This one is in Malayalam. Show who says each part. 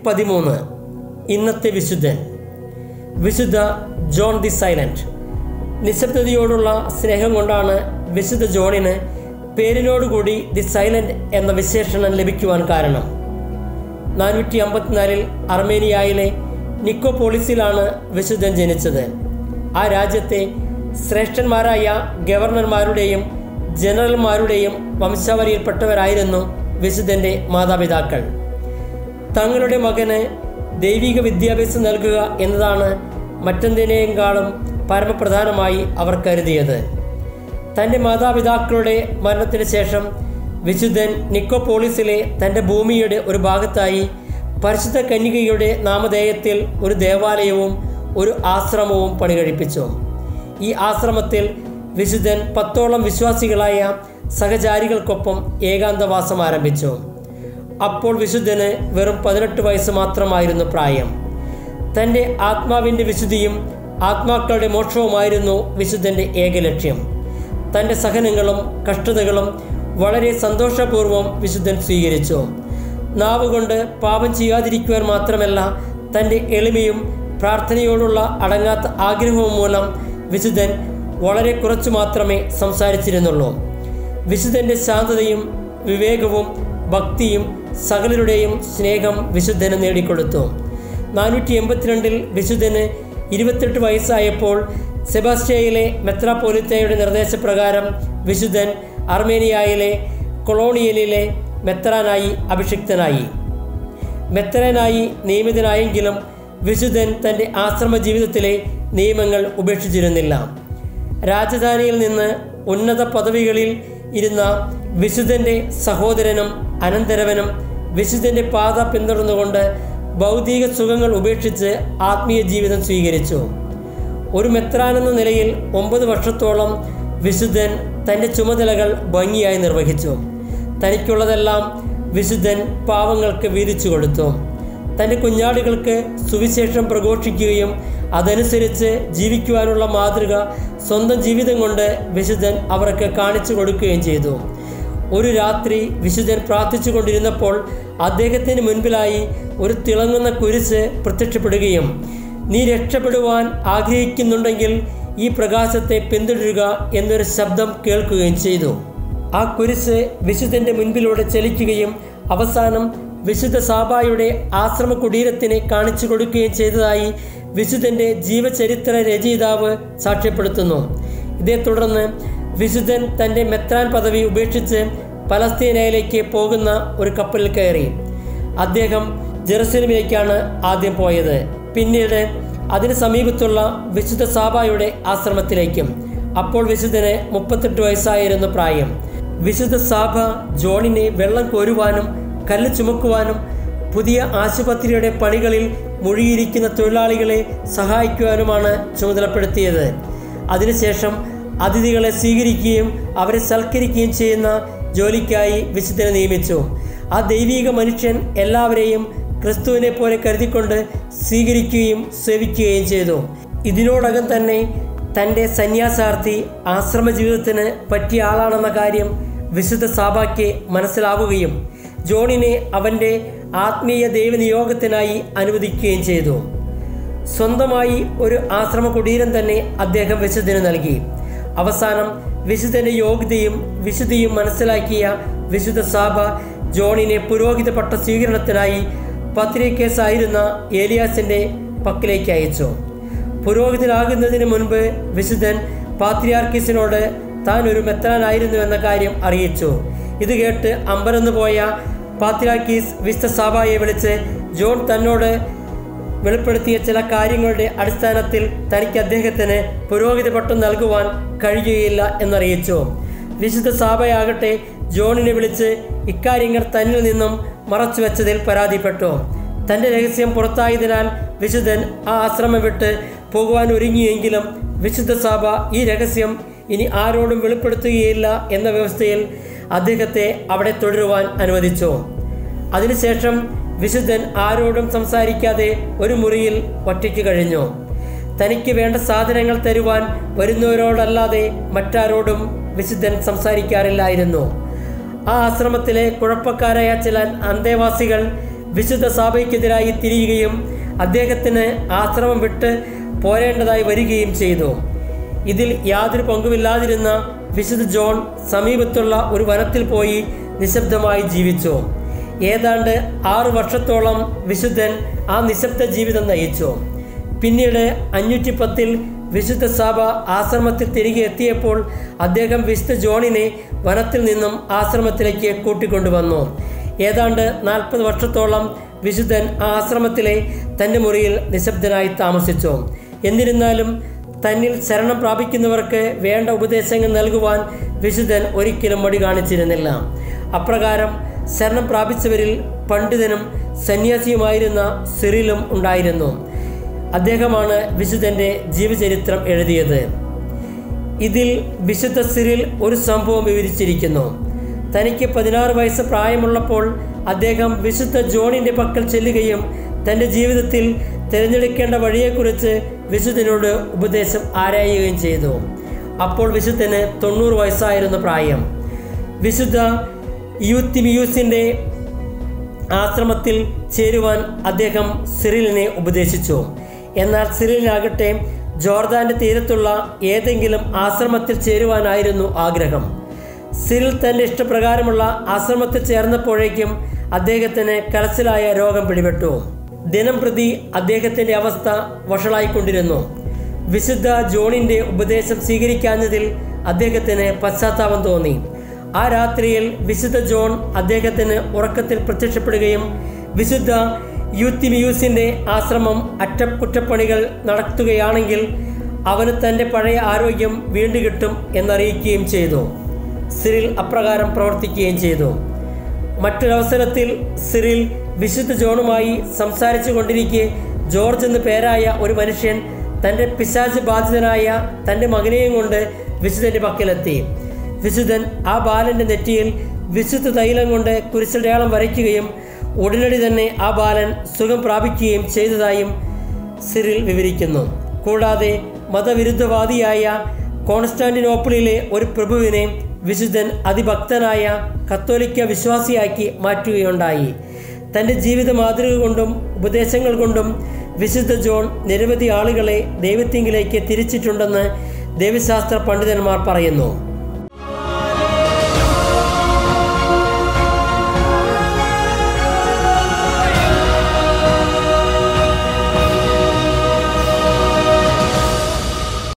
Speaker 1: പതിമൂന്ന് ഇന്നത്തെ വിശുദ്ധൻ വിശുദ്ധ ജോൺ ദി സൈലൻറ്റ് നിശബ്ദതയോടുള്ള സ്നേഹം കൊണ്ടാണ് വിശുദ്ധ ജോണിന് പേരിനോടുകൂടി ദി സൈലൻറ്റ് എന്ന വിശേഷണം ലഭിക്കുവാൻ കാരണം നാനൂറ്റി അമ്പത്തിനാലിൽ അർമേനിയയിലെ നിക്കോപോളിസിലാണ് വിശുദ്ധൻ ജനിച്ചത് ആ രാജ്യത്തെ ശ്രേഷ്ഠന്മാരായ ഗവർണർമാരുടെയും ജനറൽമാരുടെയും വംശാവലിയിൽപ്പെട്ടവരായിരുന്നു വിശുദ്ധൻ്റെ മാതാപിതാക്കൾ തങ്ങളുടെ മകന് ദൈവിക വിദ്യാഭ്യാസം നൽകുക എന്നതാണ് മറ്റെന്തിനേക്കാളും പരമപ്രധാനമായി അവർ കരുതിയത് തൻ്റെ മാതാപിതാക്കളുടെ മരണത്തിന് ശേഷം വിശുദ്ധൻ നിക്കോപോളിസിലെ തൻ്റെ ഭൂമിയുടെ ഒരു ഭാഗത്തായി പരിശുദ്ധ കന്യകയുടെ നാമധേയത്തിൽ ഒരു ദേവാലയവും ഒരു ആശ്രമവും പണികഴിപ്പിച്ചു ഈ ആശ്രമത്തിൽ വിശുദ്ധൻ പത്തോളം വിശ്വാസികളായ സഹചാരികൾക്കൊപ്പം ഏകാന്തവാസം ആരംഭിച്ചു അപ്പോൾ വിശുദ്ധന് വെറും പതിനെട്ട് വയസ്സ് മാത്രമായിരുന്നു പ്രായം തൻ്റെ ആത്മാവിൻ്റെ വിശുദ്ധിയും ആത്മാക്കളുടെ മോക്ഷവുമായിരുന്നു വിശുദ്ധൻ്റെ ഏക ലക്ഷ്യം തൻ്റെ സഹനങ്ങളും കഷ്ടതകളും വളരെ സന്തോഷപൂർവ്വം വിശുദ്ധൻ സ്വീകരിച്ചു നാവുകൊണ്ട് പാപം ചെയ്യാതിരിക്കുവാൻ മാത്രമല്ല തൻ്റെ എളിമയും പ്രാർത്ഥനയോടുള്ള അടങ്ങാത്ത ആഗ്രഹവും മൂലം വിശുദ്ധൻ വളരെ കുറച്ചു മാത്രമേ സംസാരിച്ചിരുന്നുള്ളൂ വിശുദ്ധൻ്റെ ശാന്തതയും വിവേകവും ഭക്തിയും സകലരുടെയും സ്നേഹം വിശുദ്ധന് നേടിക്കൊടുത്തു നാനൂറ്റി എൺപത്തിരണ്ടിൽ വിശുദ്ധന് ഇരുപത്തെട്ട് വയസ്സായപ്പോൾ സെബാസ്റ്റ്യയിലെ മെത്രാപോലിത്തയുടെ നിർദ്ദേശപ്രകാരം വിശുദ്ധൻ അർമേനിയയിലെ കൊളോണിയലിലെ മെത്രാനായി അഭിഷിക്തനായി മെത്രനായി നിയമിതനായെങ്കിലും വിശുദ്ധൻ തൻ്റെ ആശ്രമ ജീവിതത്തിലെ നിയമങ്ങൾ ഉപേക്ഷിച്ചിരുന്നില്ല രാജധാനിയിൽ നിന്ന് ഉന്നത പദവികളിൽ ഇരുന്ന വിശുദ്ധൻ്റെ സഹോദരനും അനന്തരവനും വിശുദ്ധൻ്റെ പാത പിന്തുടർന്നുകൊണ്ട് ഭൗതിക സുഖങ്ങൾ ഉപേക്ഷിച്ച് ആത്മീയ ജീവിതം സ്വീകരിച്ചു ഒരു മെത്രാനെന്ന നിലയിൽ ഒമ്പത് വർഷത്തോളം വിശുദ്ധൻ തൻ്റെ ചുമതലകൾ ഭംഗിയായി നിർവഹിച്ചു തനിക്കുള്ളതെല്ലാം വിശുദ്ധൻ പാവങ്ങൾക്ക് വീതിച്ചു കൊടുത്തു തൻ്റെ കുഞ്ഞാടുകൾക്ക് സുവിശേഷം പ്രഘോഷിക്കുകയും അതനുസരിച്ച് ജീവിക്കുവാനുള്ള മാതൃക സ്വന്തം ജീവിതം കൊണ്ട് വിശുദ്ധൻ അവർക്ക് കാണിച്ചു കൊടുക്കുകയും ചെയ്തു ഒരു രാത്രി വിശുദ്ധൻ പ്രാർത്ഥിച്ചു കൊണ്ടിരുന്നപ്പോൾ അദ്ദേഹത്തിന് മുൻപിലായി ഒരു തിളങ്ങുന്ന കുരിശ് പ്രത്യക്ഷപ്പെടുകയും നീ രക്ഷപ്പെടുവാൻ ആഗ്രഹിക്കുന്നുണ്ടെങ്കിൽ ഈ പ്രകാശത്തെ പിന്തുടരുക എന്നൊരു ശബ്ദം കേൾക്കുകയും ചെയ്തു ആ കുരിശ് വിശുദ്ധൻ്റെ മുൻപിലൂടെ ചലിക്കുകയും അവസാനം വിശുദ്ധ സാബായുടെ ആശ്രമ കുടീരത്തിനെ കാണിച്ചു കൊടുക്കുകയും ചെയ്തതായി വിശുദ്ധൻ്റെ ജീവചരിത്ര രചയിതാവ് സാക്ഷ്യപ്പെടുത്തുന്നു ഇതേ തുടർന്ന് വിശുദ്ധൻ തൻ്റെ മെത്രാൻ പദവി ഉപേക്ഷിച്ച് പലസ്തീനയിലേക്ക് പോകുന്ന ഒരു കപ്പലിൽ കയറി അദ്ദേഹം ജെറുസലേമിലേക്കാണ് ആദ്യം പോയത് പിന്നീട് അതിന് സമീപത്തുള്ള വിശുദ്ധ സാബായുടെ ആശ്രമത്തിലേക്കും അപ്പോൾ വിശുദ്ധന് മുപ്പത്തെട്ട് വയസ്സായിരുന്നു പ്രായം വിശുദ്ധ സാബ ജോണിനെ വെള്ളം കോരുവാനും കല്ല് ചുമക്കുവാനും പുതിയ ആശുപത്രിയുടെ പണികളിൽ മുഴുകിയിരിക്കുന്ന തൊഴിലാളികളെ സഹായിക്കുവാനുമാണ് ചുമതലപ്പെടുത്തിയത് അതിനുശേഷം അതിഥികളെ സ്വീകരിക്കുകയും അവരെ സൽക്കരിക്കുകയും ചെയ്യുന്ന ജോലിക്കായി വിശുദ്ധനെ നിയമിച്ചു ആ ദൈവീക മനുഷ്യൻ എല്ലാവരെയും ക്രിസ്തുവിനെ പോലെ കരുതിക്കൊണ്ട് സ്വീകരിക്കുകയും സേവിക്കുകയും ചെയ്തു ഇതിനോടകം തന്നെ തൻ്റെ സന്യാസാർത്ഥി ആശ്രമ ജീവിതത്തിന് പറ്റിയ ആളാണെന്ന കാര്യം വിശുദ്ധ സാബാക്ക് മനസ്സിലാവുകയും ജോണിനെ അവൻ്റെ ആത്മീയ ദൈവനിയോഗത്തിനായി അനുവദിക്കുകയും ചെയ്തു സ്വന്തമായി ഒരു ആശ്രമ കുടീരം തന്നെ അദ്ദേഹം വിശുദ്ധന് നൽകി അവസാനം വിശുദ്ധന്റെ യോഗ്യതയും വിശുദ്ധിയും മനസ്സിലാക്കിയ വിശുദ്ധ സാബ ജോണിനെ പുരോഹിത പട്ട സ്വീകരണത്തിനായി പത്രികേസായിരുന്ന ഏലിയാസിന്റെ പക്കലേക്ക് അയച്ചു പുരോഹിതനാകുന്നതിന് മുൻപ് വിശുദ്ധൻ പാത്രിയാർക്കിസിനോട് താൻ ഒരു മെത്രാനായിരുന്നു എന്ന കാര്യം അറിയിച്ചു ഇത് കേട്ട് അമ്പരന്ന് പോയ പാത്രിയാർക്കീസ് വിശുദ്ധ സാബായെ വിളിച്ച് ജോൺ തന്നോട് വെളിപ്പെടുത്തിയ ചില കാര്യങ്ങളുടെ അടിസ്ഥാനത്തിൽ തനിക്ക് അദ്ദേഹത്തിന് പുരോഹിത പട്ടം നൽകുവാൻ കഴിയുകയില്ല എന്നറിയിച്ചു വിശുദ്ധ സാബയാകട്ടെ ജോണിനെ വിളിച്ച് ഇക്കാര്യങ്ങൾ തന്നിൽ നിന്നും മറച്ചു വെച്ചതിൽ പരാതിപ്പെട്ടു തൻ്റെ രഹസ്യം പുറത്തായതിനാൽ വിശുദ്ധൻ ആ ആശ്രമം വിട്ട് പോകുവാൻ ഒരുങ്ങിയെങ്കിലും വിശുദ്ധ സാബ ഈ രഹസ്യം ഇനി ആരോടും വെളിപ്പെടുത്തുകയില്ല എന്ന വ്യവസ്ഥയിൽ അദ്ദേഹത്തെ അവിടെ തുടരുവാൻ അനുവദിച്ചു അതിനുശേഷം വിശുദ്ധൻ ആരോടും സംസാരിക്കാതെ ഒരു മുറിയിൽ ഒറ്റയ്ക്ക് കഴിഞ്ഞു തനിക്ക് വേണ്ട സാധനങ്ങൾ തരുവാൻ വരുന്നവരോടല്ലാതെ മറ്റാരോടും വിശുദ്ധൻ സംസാരിക്കാറില്ലായിരുന്നു ആ ആശ്രമത്തിലെ കുഴപ്പക്കാരായ ചില അന്തേവാസികൾ വിശുദ്ധ സഭയ്ക്കെതിരായി തിരിയുകയും അദ്ദേഹത്തിന് ആശ്രമം വിട്ട് പോരേണ്ടതായി വരികയും ചെയ്തു ഇതിൽ യാതൊരു പങ്കുമില്ലാതിരുന്ന വിശുദ്ധ ജോൺ സമീപത്തുള്ള ഒരു വനത്തിൽ പോയി നിശബ്ദമായി ജീവിച്ചു ഏതാണ്ട് ആറു വർഷത്തോളം വിശുദ്ധൻ ആ നിശബ്ദ ജീവിതം നയിച്ചു പിന്നീട് അഞ്ഞൂറ്റി പത്തിൽ വിശുദ്ധ സഭ ആശ്രമത്തിൽ തിരികെ എത്തിയപ്പോൾ അദ്ദേഹം വിശുദ്ധ ജോണിനെ വനത്തിൽ നിന്നും ആശ്രമത്തിലേക്ക് കൂട്ടിക്കൊണ്ടുവന്നു ഏതാണ്ട് നാൽപ്പത് വർഷത്തോളം വിശുദ്ധൻ ആ ആശ്രമത്തിലെ തൻ്റെ മുറിയിൽ നിശബ്ദനായി താമസിച്ചു എന്നിരുന്നാലും തന്നിൽ ശരണം പ്രാപിക്കുന്നവർക്ക് വേണ്ട ഉപദേശങ്ങൾ നൽകുവാൻ വിശുദ്ധൻ ഒരിക്കലും മടി കാണിച്ചിരുന്നില്ല അപ്രകാരം ശരണം പ്രാപിച്ചവരിൽ പണ്ഡിതനും സന്യാസിയുമായിരുന്ന സിറിലും ഉണ്ടായിരുന്നു അദ്ദേഹമാണ് വിശുദ്ധൻ്റെ ജീവചരിത്രം എഴുതിയത് ഇതിൽ വിശുദ്ധ സിറിൽ ഒരു സംഭവം വിവരിച്ചിരിക്കുന്നു തനിക്ക് പതിനാറ് വയസ്സ് പ്രായമുള്ളപ്പോൾ അദ്ദേഹം വിശുദ്ധ ജോണിൻ്റെ പക്കൽ ചെല്ലുകയും തൻ്റെ ജീവിതത്തിൽ തിരഞ്ഞെടുക്കേണ്ട വഴിയെക്കുറിച്ച് വിശുദ്ധനോട് ഉപദേശം ആരായുകയും ചെയ്തു അപ്പോൾ വിശുദ്ധന് തൊണ്ണൂറ് വയസ്സായിരുന്നു പ്രായം വിശുദ്ധ യൂത്തിമിയൂസിൻ്റെ ആശ്രമത്തിൽ ചേരുവാൻ അദ്ദേഹം സിറിലിനെ ഉപദേശിച്ചു എന്നാൽ സിറിലിനാകട്ടെ ജോർദാന്റെ തീരത്തുള്ള ഏതെങ്കിലും ആശ്രമത്തിൽ ചേരുവാനായിരുന്നു ആഗ്രഹം സിറിൽ തൻ്റെ ഇഷ്ടപ്രകാരമുള്ള ആശ്രമത്തിൽ ചേർന്നപ്പോഴേക്കും അദ്ദേഹത്തിന് കലച്ചിലായ രോഗം പിടിപെട്ടു ദിനം പ്രതി അദ്ദേഹത്തിൻ്റെ അവസ്ഥ വഷളായിക്കൊണ്ടിരുന്നു വിശുദ്ധ ജോണിൻ്റെ ഉപദേശം സ്വീകരിക്കാഞ്ഞതിൽ അദ്ദേഹത്തിന് പശ്ചാത്താപം തോന്നി ആ രാത്രിയിൽ വിശുദ്ധ ജോൺ അദ്ദേഹത്തിന് ഉറക്കത്തിൽ പ്രത്യക്ഷപ്പെടുകയും വിശുദ്ധ യൂത്തിമിയൂസിൻ്റെ ആശ്രമം അറ്റകുറ്റപ്പണികൾ നടത്തുകയാണെങ്കിൽ അവന് തൻ്റെ പഴയ ആരോഗ്യം വീണ്ടും കിട്ടും എന്നറിയിക്കുകയും ചെയ്തു സിറിൽ അപ്രകാരം പ്രവർത്തിക്കുകയും ചെയ്തു മറ്റൊരവസരത്തിൽ സിറിൽ വിശുദ്ധ ജോണുമായി സംസാരിച്ചു കൊണ്ടിരിക്കെ ജോർജ് എന്ന് പേരായ ഒരു മനുഷ്യൻ തൻ്റെ പിശാച് ബാധിതനായ തൻ്റെ മകനെയും കൊണ്ട് വിശുദ്ധൻ്റെ പക്കലെത്തി വിശുദ്ധൻ ആ ബാലൻ്റെ നെറ്റിയിൽ വിശുദ്ധ തൈലം കൊണ്ട് കുരിശടയാളം വരയ്ക്കുകയും ഉടനടി തന്നെ ആ ബാലൻ സുഖം പ്രാപിക്കുകയും ചെയ്തതായും സിറിൽ വിവരിക്കുന്നു കൂടാതെ മതവിരുദ്ധവാദിയായ കോൺസ്റ്റാന്റിനോപ്പിളിലെ ഒരു പ്രഭുവിനെ വിശുദ്ധൻ അതിഭക്തനായ കത്തോലിക്ക വിശ്വാസിയാക്കി മാറ്റുകയുണ്ടായി തൻ്റെ ജീവിത മാതൃക കൊണ്ടും ഉപദേശങ്ങൾ കൊണ്ടും വിശുദ്ധ ജോൺ നിരവധി ആളുകളെ ദൈവത്തിങ്കിലേക്ക് തിരിച്ചിട്ടുണ്ടെന്ന് ദൈവശാസ്ത്ര പണ്ഡിതന്മാർ പറയുന്നു